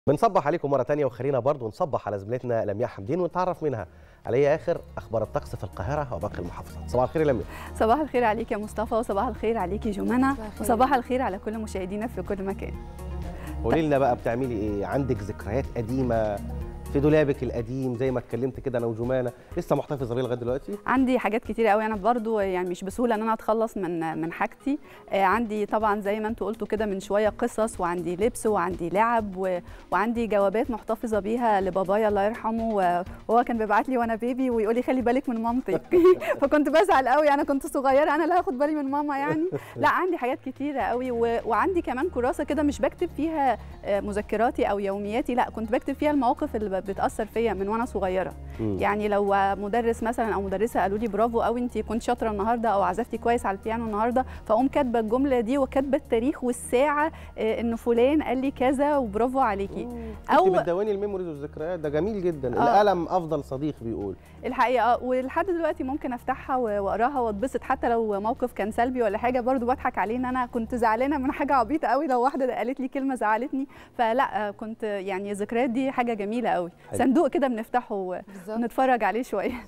بنصبح عليكم مرة تانية وخلينا برضو نصبح على زميلتنا لمياء حمدين ونتعرف منها على ايه اخر اخبار الطقس في القاهرة وباقي المحافظات صباح الخير يا لمياء صباح الخير عليك يا مصطفى وصباح الخير عليك يا جمانة صباح الخير. وصباح الخير على كل مشاهدينا في كل مكان قولي لنا بقى بتعملي ايه عندك ذكريات قديمة في دولابك القديم زي ما اتكلمت كده انا وجمانة لسه محتفظة بيه لغاية دلوقتي عندي حاجات كتيرة قوي انا برضو يعني مش بسهولة ان انا اتخلص من من حاجتي آه، عندي طبعا زي ما انتوا قلتوا كده من شوية قصص وعندي لبس وعندي لعب و... وعندي جوابات محتفظة بيها لبابايا الله يرحمه و- وهو كان بيبعت لي وانا بيبي ويقول لي خلي بالك من مامتك فكنت بزعل قوي انا كنت صغيرة انا لا هاخد بالي من ماما يعني لا عندي حاجات كتيرة قوي و... وعندي كمان كراسة كده مش بكتب فيها آه، مذكراتي او يومياتي لا كنت بكتب فيها المواقف اللي بتأثر فيا من وانا صغيرة مم. يعني لو مدرس مثلا او مدرسه قالوا لي برافو قوي انت كنت شاطره النهارده او عزفتي كويس على البيانو النهارده فاقوم كاتبه الجمله دي وكاتبه التاريخ والساعه آه، ان فلان قال لي كذا وبرافو عليكي او او بتدوني الميموريز والذكريات ده جميل جدا آه. القلم افضل صديق بيقول الحقيقه ولحد دلوقتي ممكن افتحها و- واقراها واتبسط حتى لو موقف كان سلبي ولا حاجه برضو بضحك عليه ان انا كنت زعلانه من حاجه عبيطه قوي لو واحده قالت لي كلمه زعلتني فلا آه، كنت يعني الذكريات دي حاجه جميله قوي حلو. صندوق كده بنفتحه و- بالظبط ونتفرج عليه شويه